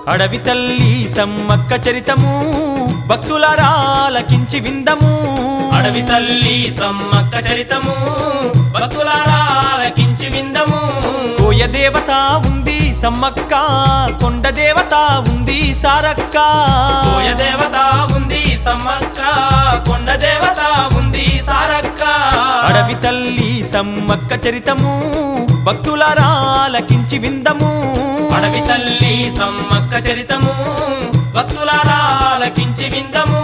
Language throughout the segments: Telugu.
అడవి తల్లి సమ్మక్క చరితము భక్తులరాలకించి విందము అడవి తల్లి సమ్మక్క చరితము భక్తులారాలకించి విందము కోయ దేవత ఉంది సమ్మక్క కొండ దేవత ఉంది సారక్క కోయ దేవత ఉంది సమ్మక్క కొండ దేవత ఉంది సారక్క అడవి తల్లి సమ్మక్క చరితము భక్తులరాలకించి విందము అడవి తల్లి సమ్మక్క చరితము భక్తులారాలకించి విందము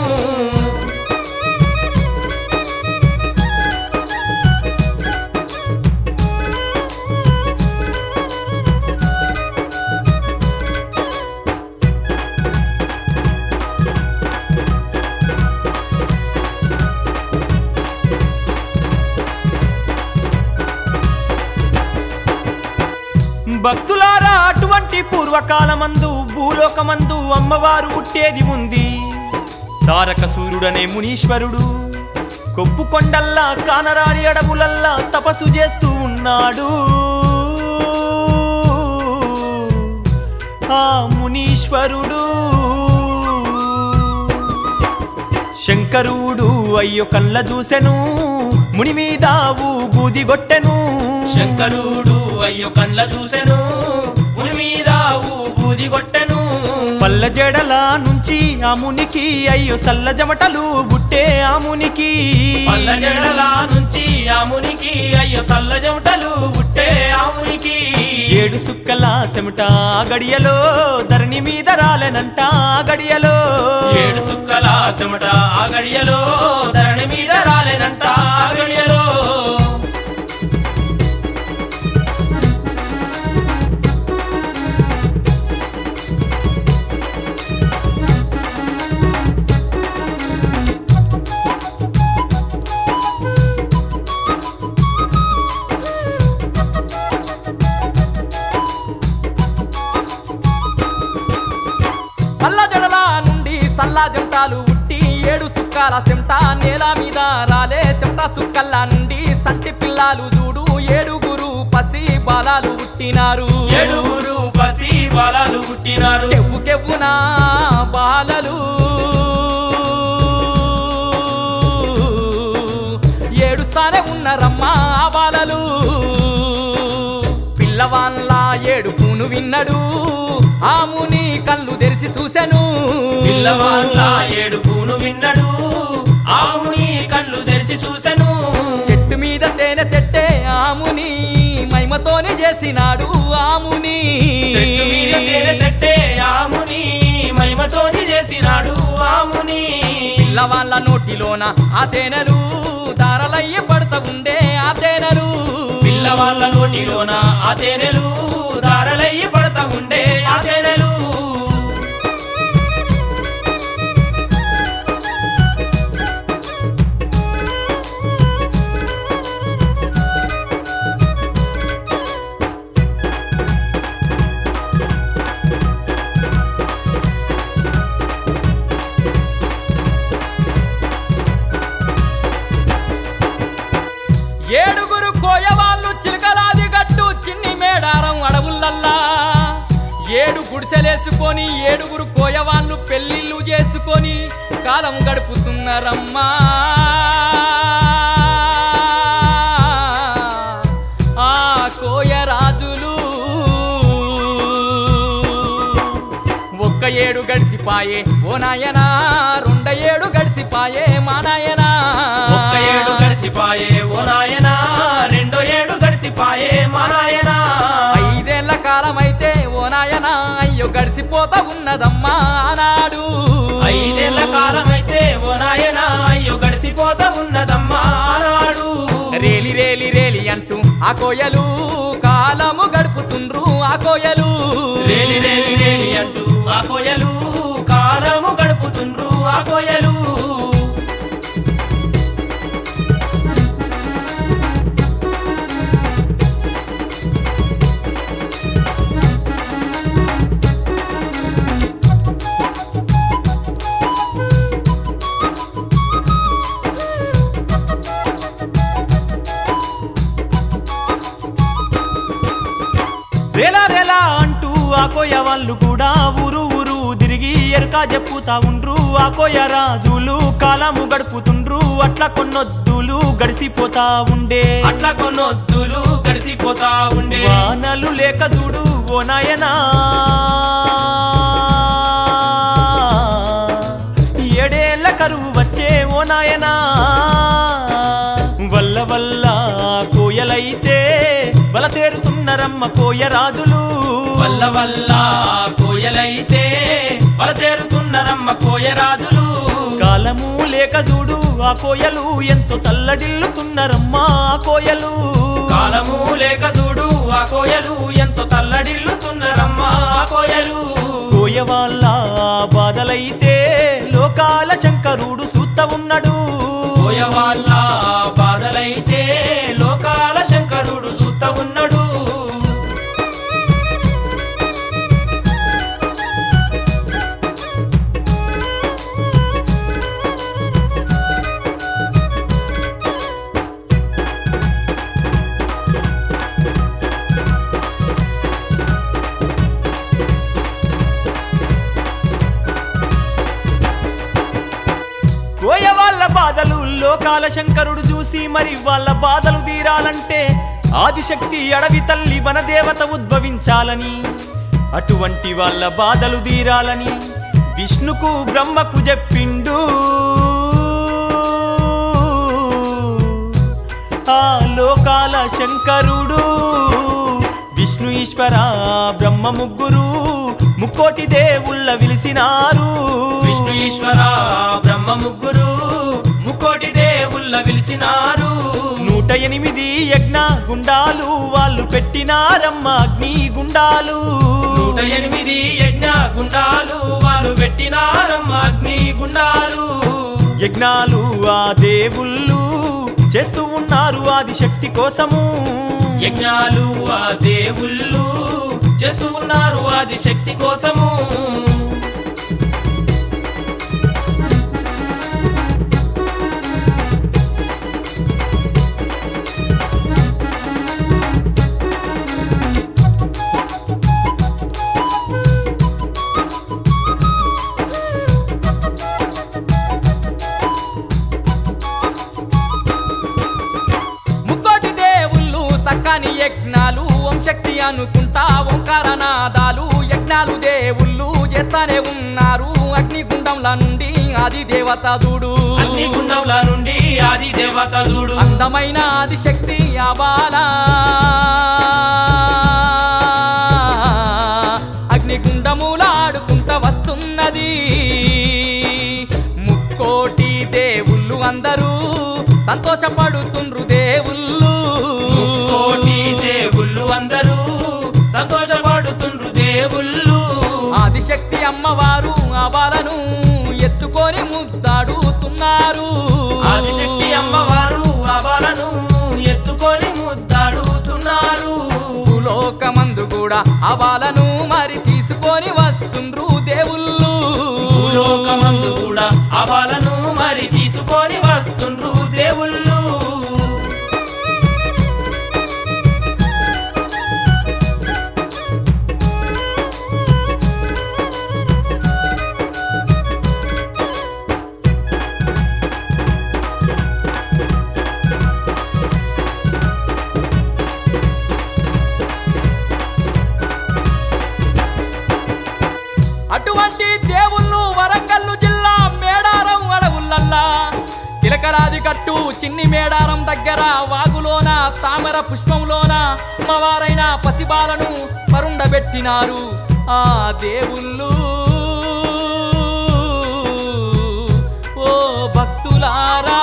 భక్తులారా అటువంటి పూర్వకాలమందు భూలోకమందు అమ్మవారు పుట్టేది ఉంది తారక సూర్యుడనే మునీశ్వరుడు కొప్పు కొండల్లా కానరాని అడవులల్లా తపస్సు చేస్తూ ఉన్నాడు ఆ మునీశ్వరుడు శంకరుడు అయ్యో కళ్ళ చూసెను ముని మీద బూది గొట్టెను శంకరుడు అయ్యో కండ్ల చూసెను ముని మీద బూది కొట్టెను పల్ల జడల నుంచి ఆ మునికి అయ్యో సల్ల జమటలు బుట్టే ఆ మునికి పల్ల జడల నుంచి ఆమునికి అయ్యో సల్ల చెమటలు పుట్టే ఆమునికి ఏడు సుక్కల చెమట ఆ గడియలో ధరణి మీద రాలెనంట ఆ గడియలో ఏడు సుక్కల చెమట ఆ గడియలో ధరణి మీద రాలేనంట ఆ గడియలో పల్ల జడల నుండి సల్లా జంటాలు ఉట్టి ఏడు సుక్కాల చెమట నేల మీద రాలే చెమట సుక్కల్ల నుండి సంటి పిల్లాలు చూడు ఏడుగురు పసి బాలాలు పుట్టినారు ఏడుగురు పసి బాలాలు పుట్టినారు కెవ్వు కెవ్వున బాలలు ఏడుస్తానే ఉన్నరమ్మా ఆ బాలలు పిల్లవాన్ల ఏడుపును విన్నడు ఆముని కళ్ళు తెరిచి చూసెను పిల్లవాళ్ళ ఏడుపును విన్నడు ఆవుని కళ్ళు తెరిచి చూసెను చెట్టు మీద తేనె తెట్టే ఆముని మైమతోనే చేసినాడు ఆముని చెట్టు మీద తేనె తట్టే ఆముని మహిమతోని చేసినాడు ఆముని పిల్లవాళ్ళ నోటిలోన ఆ తేనెలు దారలయ్య పడతా ఉండే ఆ తేనెలు పిల్లవాళ్ళ నోటిలోన ఆ తేనెలు దారలయ్యి పడతా ఉండే ఆ తేనెలు ఏడుగురు కోయవాళ్ళు చిలకలాది గట్టు చిన్ని మేడారం అడవులల్లా ఏడు గుడిసెలేసుకొని ఏడుగురు కోయవాళ్ళు పెళ్ళిళ్ళు చేసుకొని కాలం గడుపుతున్నారమ్మా ఆ కోయరాజులు ఒక్క ఏడు గడిసిపాయే ఓ నాయనా రెండ ఏడు గడిసిపాయే మా నాయనా ఒక్క ఏడు గడిసిపాయే ఓ నాయనా రెండో ఏడు గడిసిపాయే మా నాయనా ఐదేళ్ల కాలం అయితే ఓ నాయనా అయ్యో గడిసిపోతా ఉన్నదమ్మా ఆనాడు ఐదేళ్ల కాలం అయితే ఓ నాయనా అయ్యో గడిసిపోతా ఉన్నదమ్మా ఆనాడు రేలి రేలి రేలి అంటూ ఆ కోయలు కాలము గడుపుతుండ్రు ఆ కోయలు రేలి రేలి రేలి అంటూ ఆ కోయలు కాలము గడుపుతుండ్రు ఆ కోయలు రేలా రేలా అంటూ ఆ కోయ వాళ్ళు కూడా ఊరు తిరిగి ఎరుక చెప్పుతా ఉండ్రు ఆ కోయ రాజులు కాలము గడుపుతుండ్రు అట్లా కొన్నొద్దులు గడిసిపోతా ఉండే అట్లా కొన్నొద్దులు గడిసిపోతా ఉండే వానలు లేక చూడు ఓ నాయనా ఏడేళ్ల కరువు వచ్చే ఓ నాయనా వల్ల వల్ల కోయలైతే బల తేరుతున్నరమ్మ కోయ రాజులు వల్ల వల్ల కోయలైతే బలతేరుతున్నరమ్మ కోయరాజులు కాలము లేక చూడు ఆ కోయలు ఎంతో తల్లడిల్లుతున్నరమ్మా ఆ కోయలు కాలము లేక చూడు ఆ కోయలు ఎంతో తల్లడిల్లుతున్నరమ్మ ఆ కోయలు కోయ వాళ్ళ బాధలైతే లోకాల శంకరుడు సూత ఉన్నాడు కోయ వాళ్ళ బాధలైతే లోకాల శంకరుడు సూత ఉన్నాడు కోయ వాళ్ళ బాధలు లోకాల శంకరుడు చూసి మరి వాళ్ళ బాధలు తీరాలంటే ఆదిశక్తి అడవి తల్లి వనదేవత ఉద్భవించాలని అటువంటి వాళ్ళ బాధలు తీరాలని విష్ణుకు బ్రహ్మకు చెప్పిండు ఆ లోకాల శంకరుడు విష్ణు ఈశ్వర బ్రహ్మ ముగ్గురు ముక్కోటి దేవుళ్ళ విలిసినారు విష్ణు ఈశ్వర బ్రహ్మ ముగ్గురు ముక్కోటి దేవుళ్ళ పిలిచినారు నూట ఎనిమిది యజ్ఞ గుండాలు వాళ్ళు పెట్టినారమ్మ అగ్ని గుండాలు నూట ఎనిమిది యజ్ఞ గుండాలు వారు పెట్టినారమ్మ అగ్ని గుండాలు యజ్ఞాలు ఆ దేవుళ్ళు చేస్తూ ఉన్నారు ఆది శక్తి కోసము యజ్ఞాలు ఆ దేవుళ్ళు చేస్తూ ఉన్నారు ఆది శక్తి కోసము ముక్కోటి దేవుళ్ళు సక్కాని యజ్ఞాలు ఓం శక్తి అనుకుంటా ఓంకారనాదాలు యజ్ఞాలు దేవుళ్ళు చేస్తానే ఉన్నారు అగ్నిగుండంల నుండి ఆది దేవత చూడు అగ్ని గుండంల నుండి ఆది దేవత చూడు అందమైన ఆది శక్తి అబాల అగ్నిగుండముల ఆడుకుంట వస్తున్నది ముక్కోటి దేవుళ్ళు అందరూ సంతోషపడుతుండ్రు దేవుళ్ళు కోటి దేవుళ్ళు అందరూ సంతోషపడుతుండ్రు దేవుళ్ళు ఆదిశక్తి అమ్మవారు ఆ బాలను ఎత్తుకొని ముద్దాడుతున్నారు ఆదిశక్తి అమ్మవారు అబాలను ఎత్తుకొని ముద్దాడుతున్నారు భూలోకమందు కూడా ఆ బాలను మరి తీసుకొని వస్తుండ్రు దేవుళ్ళు భూలోకమందు కూడా అబాలను మరి తీసుకొని వస్తుండ్రు దేవుళ్ళు అటువంటి దేవుళ్ళు వరంగల్లు జిల్లా మేడారం అడవులల్లా చిలకరాది కట్టు చిన్ని మేడారం దగ్గర వాగులోన తామర పుష్పంలోన అమ్మవారైన పసిబాలను పరుండబెట్టినారు ఆ దేవుళ్ళు ఓ భక్తులారా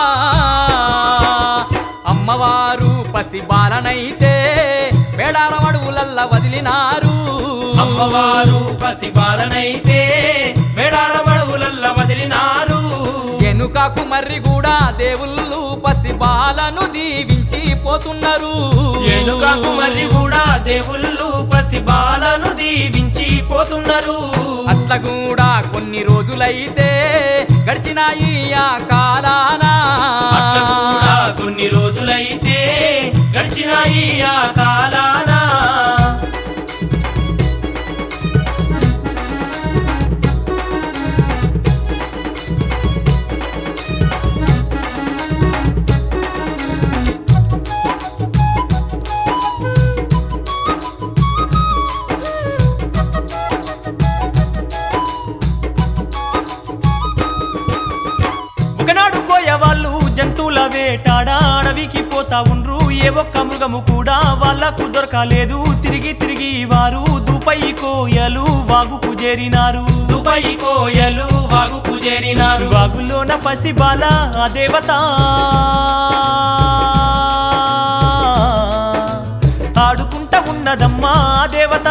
అమ్మవారు పసిబాలనైతే మేడారం అడవులల్లా వదిలినారు అమ్మవారు పసిబాలనైతే మేడారమడవులల్ల వదిలినారు ఎనుకకు మర్రి కూడా దేవుళ్ళు పసిబాలను దీవించి పోతున్నారు ఏనుగా కుమర్రి కూడా దేవుళ్ళు పసిబాలను దీవించి పోతున్నారు అట్ల కూడా కొన్ని రోజులైతే గడిచినాయి ఆ కాలాన అట్లా కూడా కొన్ని రోజులైతే గడిచినాయి ఆ కాలాన పోతా ఉండ్రు ఏ ఒక్క మృగము కూడా వాళ్ళకు దొరకలేదు తిరిగి తిరిగి వారు దుపై కోయలు వాగుకు చేరినారు దుబాయి కోయలు వాగుకు చేరినారు వాగులోన పసిబాల ఆ దేవత ఆడుకుంటా ఉన్నదమ్మా ఆ దేవత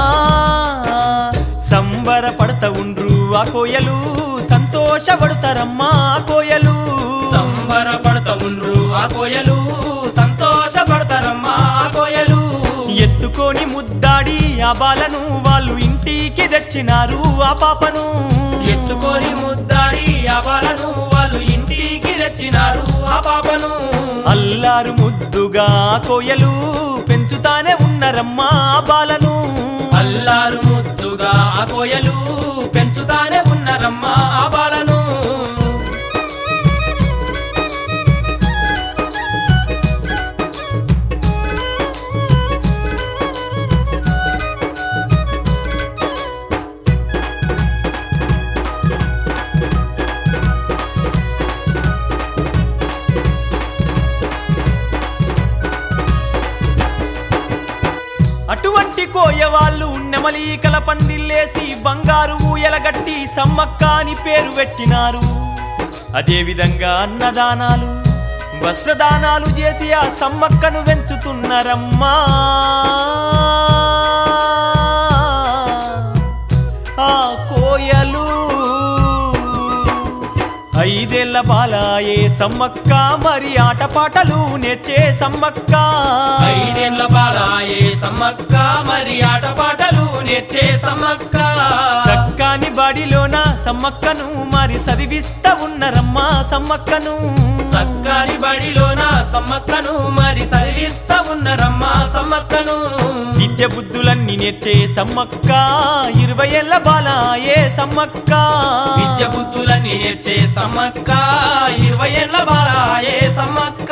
సంబరపడతా ఉండ్రు ఆ కోయలు సంతోషపడతారమ్మా ఆ కోయలు సంబరపడత ఉండ్రు ఆ కోయలు సంతోషపడతారమ్మా ఆ కోయలు ఎత్తుకొని ముద్దాడి ఆ బాలను వాళ్ళు ఇంటికి తెచ్చినారు ఆ పాపను ఎత్తుకొని ముద్దాడి ఆ బాలను వాళ్ళు ఇంటికి తెచ్చినారు ఆ పాపను అల్లారు ముద్దుగా ఆ కోయలు పెంచుతానే ఉన్నరమ్మా ఆ బాలను అల్లారు ముద్దుగా ఆ కోయలు పెంచుతానే ఉన్నారమ్మా ఆ బాలను అటువంటి కోయవాళ్ళు నెమలీకల పందిల్లేసి బంగారు ఊయలగట్టి సమ్మక్క అని పేరు పెట్టినారు అదే విధంగా అన్నదానాలు వస్త్రదానాలు చేసి ఆ సమ్మక్కను పెంచుతున్నారమ్మా ఆ కోయలు ఐదేళ్ల బాలాయే సమ్మక్క మరి ఆటపాటలు నేర్చే సమ్మక్క ఐదేళ్ల బాలాయే సమ్మక్క మరి ఆటపాటలు నేర్చే సమ్మక్క సక్కాని బడిలోన సమ్మక్కను మరి చదివిస్తా ఉన్నరమ్మా సమ్మక్కను సక్కని బడిలోన సమ్మక్కను మరి చదివిస్తా ఉన్నారమ్మా సమ్మక్కను విద్య బుద్ధులన్నీ నేర్చే సమ్మక్క ఇరవై ఏళ్ళ బాలాయే సమ్మక్క విద్య బుద్ధులని నేర్చే సమ్మక్క ఇరవై ఏళ్ళ బాలాయే సమ్మక్క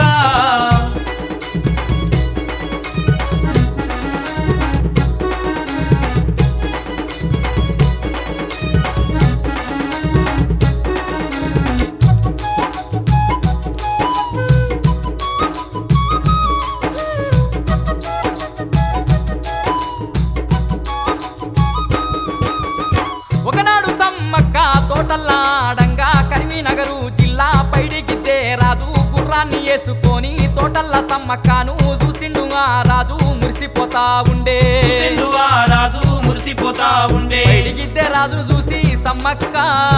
ఒకనాడు సమ్మక్క తోటల్లాడంగా కరీంనగరు జిల్లా పైడిగిద్దే రాజు గుర్రాన్ని వేసుకొని తోటల్ల సమ్మక్కను చూసిండు ఆ రాజు మురిసిపోతా ఉండే చూసిండు ఆ రాజు మురిసిపోతా ఉండే పైడిగిద్దే రాజు చూసి సమ్మక్క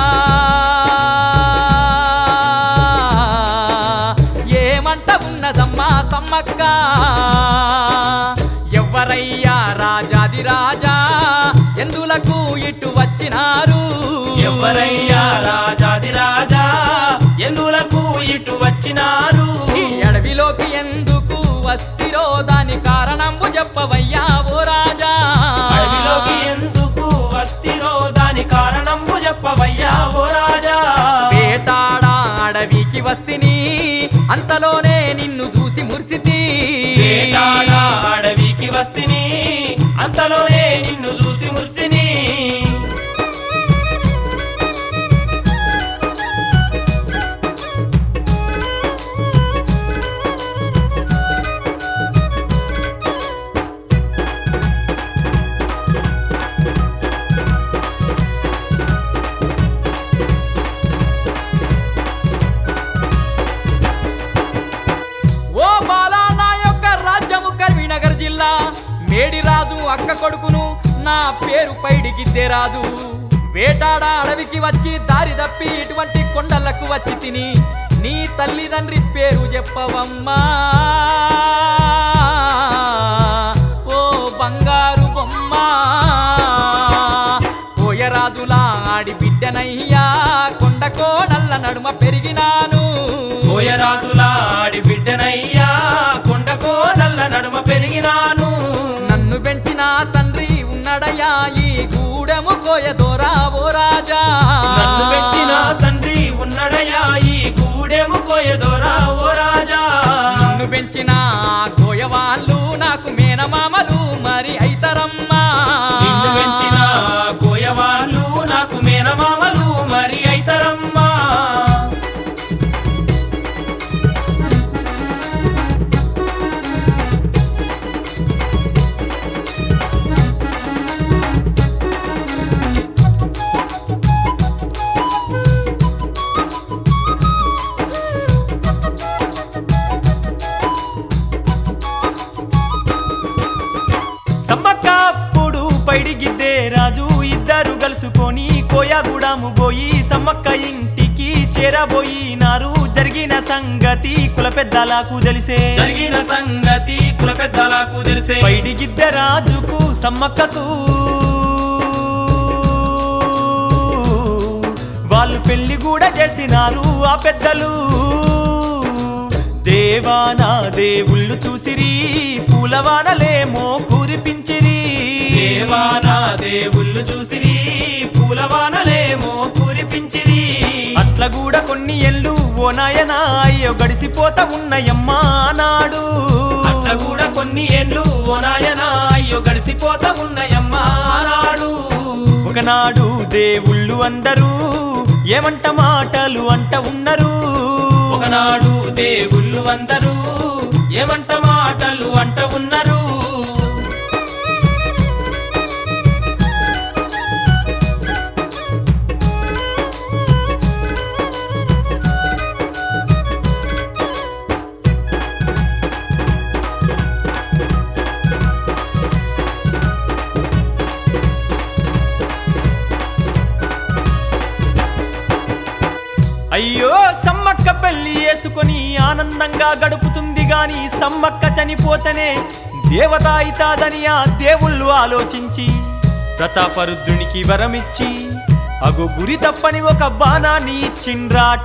ఏమంట ఉన్నదమ్మా సమ్మక్క ఎవరయ్యా రాజాది రాజా ఎందులకు ఇటు వచ్చినారు ఎవరయ్యా రాజాది రాజా ఎందులకు ఇటు వచ్చినారు ఈ అడవిలోకి ఎందుకు వస్తిరో దాని కారణంబు చెప్పవయ్యా ఓ రాజా అడవిలోకి ఎందుకు వస్తిరో దాని కారణంబు చెప్పవయ్యా ఓ రాజా వేటాడ అడవికి వస్తిని అంతలోనే నిన్ను చూసి మురిసితి వేటాడ అడవికి వస్తిని అంతలోనే నిన్ను చూసి ముస్తిని ఓ బాలా నా యొక్క రాజ్యము కరీంనగర్ జిల్లా మేడిరాజు అక్క కొడుకును నా పేరు పైడిగిద్దే రాజు వేటాడ అడవికి వచ్చి దారి తప్పి ఇటువంటి కొండలకు వచ్చి తిని నీ తల్లిదండ్రి పేరు చెప్పవమ్మా ఓ బంగారు బొమ్మ కోయరాజులా ఆడి బిడ్డనయ్యా కొండ కోడల్ల నడుమ పెరిగినాను కోయరాజులా ఆడి బిడ్డనయ్యా కొండకో నల్ల నడుమ పెరిగినాను నన్ను పెంచిన తండ్రి ఉన్నడయా ఈ గూడెము కోయదోరా ఓ రాజా నన్ను పెంచిన తండ్రి ఉన్నడయా ఈ గూడెము కోయదోరా ఓ రాజా నన్ను పెంచిన కోయవాళ్ళు నాకు మేనమామలు మరి అయితరమ్మా నిన్ను పెంచిన కోయవాళ్ళు నాకు మేనమామలు మరి అయితరమ్మా కాలము పోయి సమ్మక్క ఇంటికి చేరబోయినారు జరిగిన సంగతి కుల పెద్దలకు తెలిసే జరిగిన సంగతి కుల పెద్దలకు తెలిసే పైడి గిద్దె రాజుకు సమ్మక్కకు వాళ్ళు పెళ్లి కూడా చేసినారు ఆ పెద్దలు దేవానా దేవుళ్ళు చూసిరి పూలవానలేమో కురిపించిరి దేవానా దేవుళ్ళు చూసిరి పూలవానలేమో కురిపించిరి అట్ల కూడా కొన్ని ఎల్లు ఓ నాయనా అయ్యో గడిసిపోతా ఉన్నయమ్మా నాడు అట్లా కూడా కొన్ని ఏళ్ళు ఓ నాయనా అయ్యో గడిసిపోతా ఉన్నాయమ్మా నాడు ఒకనాడు దేవుళ్ళు అందరూ ఏమంట మాటలు అంట ఉన్నరు ఒకనాడు దేవుళ్ళు అందరూ ఏమంట మాటలు అంట ఉన్నారు అయ్యో సమ్మక్క పెళ్లి చేసుకొని ఆనందంగా గడుపుతుంది గాని సమ్మక్క చనిపోతేనే దేవత అయితాదని ఆ దేవుళ్ళు ఆలోచించి ప్రతాపరుద్రునికి వరమిచ్చి అగు గురి తప్పని ఒక బాణాన్ని ఇచ్చిండ్రాట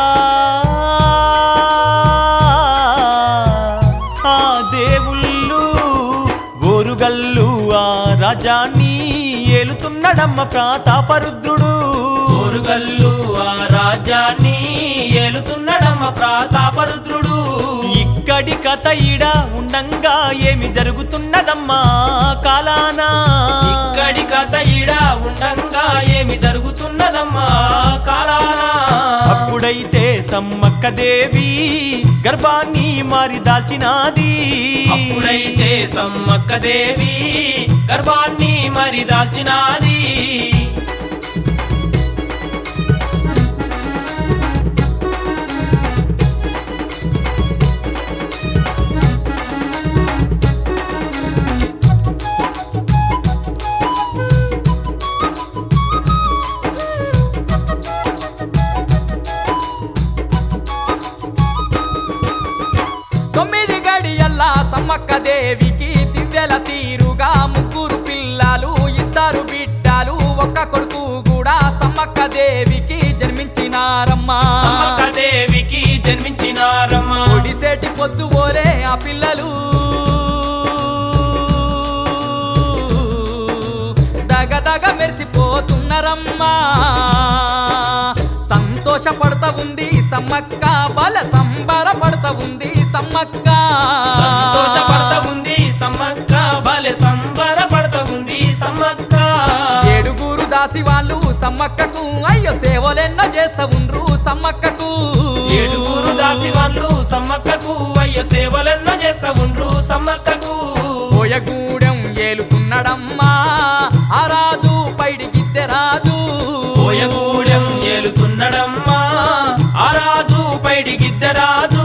ఆ దేవుళ్ళు గోరుగల్లు ఆ రాజాన్ని ఏలుతున్నడమ్మ ప్రతాపరుద్రుడు కోరుగల్లు ఆ రాజ్యాన్ని ఏలుతున్నాడమ్మ ప్రతాపరుద్రుడు ఇక్కడి కథ ఈడ ఉండంగా ఏమి జరుగుతున్నదమ్మా కాలానా ఇక్కడి కథ ఈడ ఉండంగా ఏమి జరుగుతున్నదమ్మా కాలానా అప్పుడైతే సమ్మక్క దేవి గర్భాన్ని మారి దాల్చినాది అప్పుడైతే సమ్మక్క దేవి గర్భాన్ని మరి దాల్చినాది తొమ్మిది గడియల్లా సమ్మక్క దేవికి దివ్యల తీరుగా ముగ్గురు పిల్లలు ఇద్దరు బిడ్డలు ఒక్క కొడుకు కూడా సమ్మక్క దేవికి జన్మించినారమ్మా సమ్మక్క దేవికి జన్మించినారమ్మ ఒడిసేటి పొద్దు ఓలే ఆ పిల్లలు దగ దగ మెరిసిపోతున్నారమ్మా సంతోషపడతా ఉంది సమ్మక్క బల సంబరపడతా ఉంది సమ్మక్క సంతోషపడతా ఉంది సమ్మక్క భలే సంబరపడతా ఉంది సమ్మక్క ఏడుగురు దాసి వాళ్ళు సమ్మక్కకు అయ్యో సేవలెన్నో చేస్తా ఉండ్రు సమ్మక్కకు ఏడుగురు దాసి వాళ్ళు సమ్మక్కకు అయ్య సేవలెన్నో చేస్తా ఉండ్రు సమ్మక్కకు పోయగూడెం ఏలుకున్నాడమ్మా ఆ రాజు పైడి గిద్దె రాజు పోయగూడెం ఏలుతున్నాడమ్మా ఆ రాజు పైడి గిద్దరాజు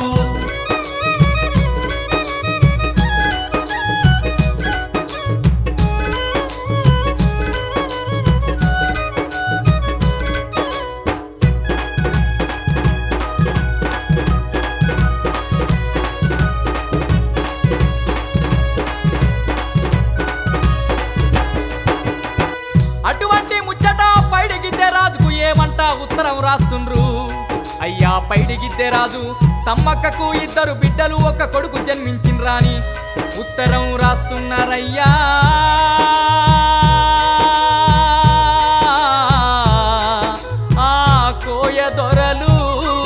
అటువంటి ముచ్చట పైడి గిద్దె రాజుకు ఏమంట ఉత్తరం రాస్తుండ్రు అయ్యా పైడి గిద్దె రాజు సమ్మక్కకు ఇద్దరు బిడ్డలు ఒక కొడుకు జన్మించిండ్రాని ఉత్తరం రాస్తున్నారయ్యా ఆ కోయ దొరలు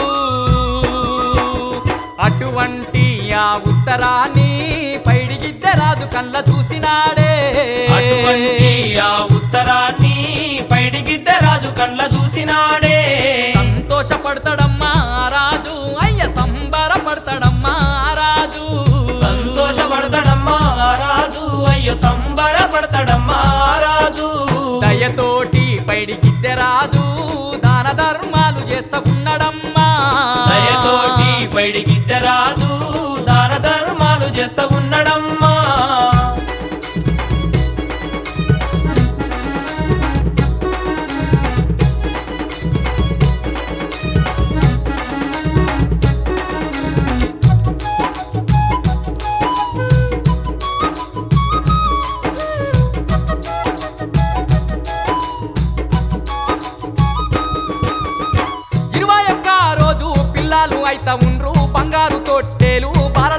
అటువంటి ఆ ఉత్తరాన్ని పైడి గిద్దె రాజు కళ్ళ చూసినాడే అటువంటి ఆ ఉత్తరాన్ని పైడి గిద్దరాజు కళ్ళ చూసినాడే సంతోషపడతాడమ్మా ఆ రాజు అయ్య సంబరపడతాడమ్మా ఆ రాజు సంతోషపడతాడమ్మా ఆ రాజు అయ్యో సంబరపడతాడమ్మా ఆ రాజు దయతోటి పైడి గిద్దె రాజు దాన ధర్మాలు చేస్తా ఉన్నాడమ్మా దయతోటి పైడి గిద్దరాజు దాన ధర్మాలు చేస్తా ఉన్నాడమ్మా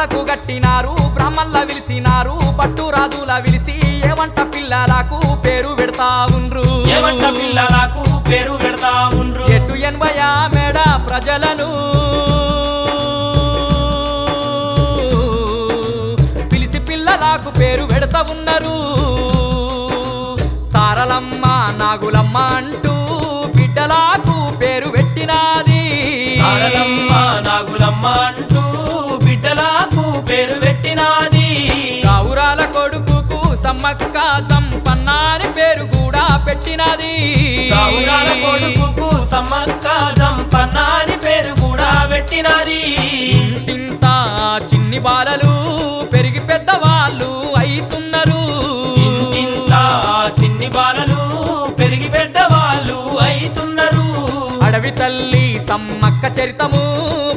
పల్లకు గట్టినారు బ్రాహ్మణుల విలిసినారు పట్టు రాజుల విలిసి ఏమంట పిల్లలకు పేరు పెడతా ఉండ్రు ఏమంట పిల్లలకు పేరు పెడతా ఉండ్రు ఎటు ఎనభై మేడ ప్రజలను పిలిసి పిల్లలకు పేరు పెడతా ఉన్నారు సారలమ్మ నాగులమ్మ అంటూ బిడ్డలకు పేరు పెట్టినాది సారలమ్మ నాగులమ్మ అంటూ బిడ్డలకు పేరు పెట్టినాది గౌరాల కొడుకుకు సమ్మక్క సంపన్న అని పేరు కూడా పెట్టినది గౌరాల కొడుకుకు సమ్మక్క జంపన్న అని పేరు కూడా పెట్టినది ఇంత చిన్ని బాలలు పెరిగి పెద్దవాళ్ళు అయితున్నారు ఇంత సిన్ని బాలలు పెరిగి పెద్దవాళ్ళు అయితున్నారు అడవి తల్లి సమ్మక్క చరితము